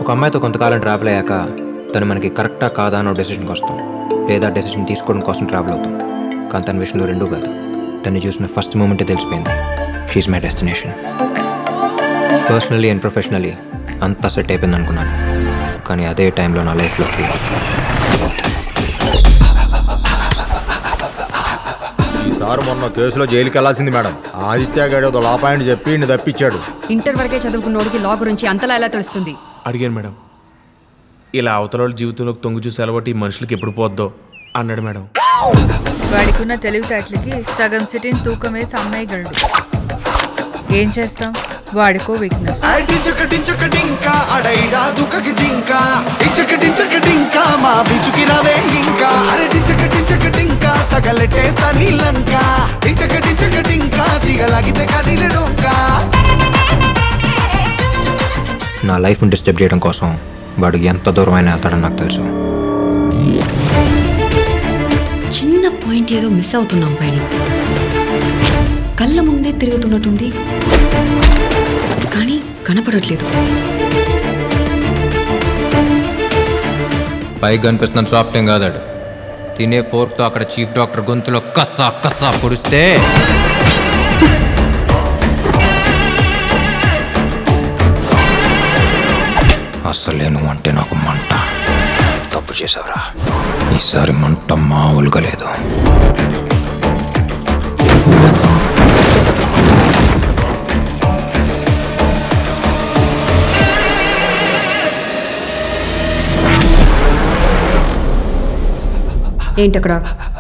ఒక అమ్మాయితో కొంతకాలం ట్రావెల్ అయ్యాక తను మనకి కరెక్టా కాదా అన్న డెసిషన్కి వస్తాం లేదా డెసిషన్ తీసుకోవడం కోసం ట్రావెల్ అవుతాం కానీ తన విషయంలో రెండూ కాదు తను చూసిన ఫస్ట్ మూమెంటే తెలిసిపోయింది she's my destination personally and professionally అంతా సెట్ అయిపోయింది అనుకున్నాను కానీ అదే టైంలో నా లైఫ్లోకి ఈసారి మొన్న కేసులో జైలుకి వెళ్ళాల్సింది మేడం ఆదిత్య గడి ఒక లాపాయింట్ చెప్పి ఇన్ని తప్పించాడు ఇంటర్ వరకే చదువుకున్నోడికి లా గురించి అంతలా ఎలా తెలుస్తుంది అడిగాను మేడం ఇలా అవతల వాళ్ళ జీవితంలోకి తొంగి చూసి అలవాటు ఈ మనుషులకి ఎప్పుడు పోద్దో అన్నాడు మేడం వాడికున్న తెలివితేటలకి సగం సిటీని తూకం వేసి అమ్మాయిగలడు ఏం చేస్తాం వాడికో వీక్నెస్ డించక అడైడా దుఃఖకి జింక ఇచ్చక డించక డింక మా బిచుకి రవే ఇంకా అరే డించక డించక డింక తగలెట్టేస్తా నీలంక డించక డించక డింక దిగలాగితే కదిలి డొంక నా లైఫ్ని డిస్టర్బ్ చేయడం కోసం వాడు ఎంత దూరమైనా వెళ్తాడని నాకు తెలుసు చిన్న పాయింట్ ఏదో మిస్ అవుతున్నాం పైన కళ్ళ ముందే తిరుగుతున్నట్టుంది కానీ కనపడట్లేదు పైకి కనిపిస్తున్నాను సాఫ్ట్ ఏం కాదాడు తినే ఫోర్క్తో అక్కడ చీఫ్ డాక్టర్ గొంతులో కస్సా కస్సా పొడిస్తే అసలే నువ్వు అంటే నాకు మంట తప్పు చేసావురా ఈసారి మంట మామూలుగా లేదు ఏంటక్కడ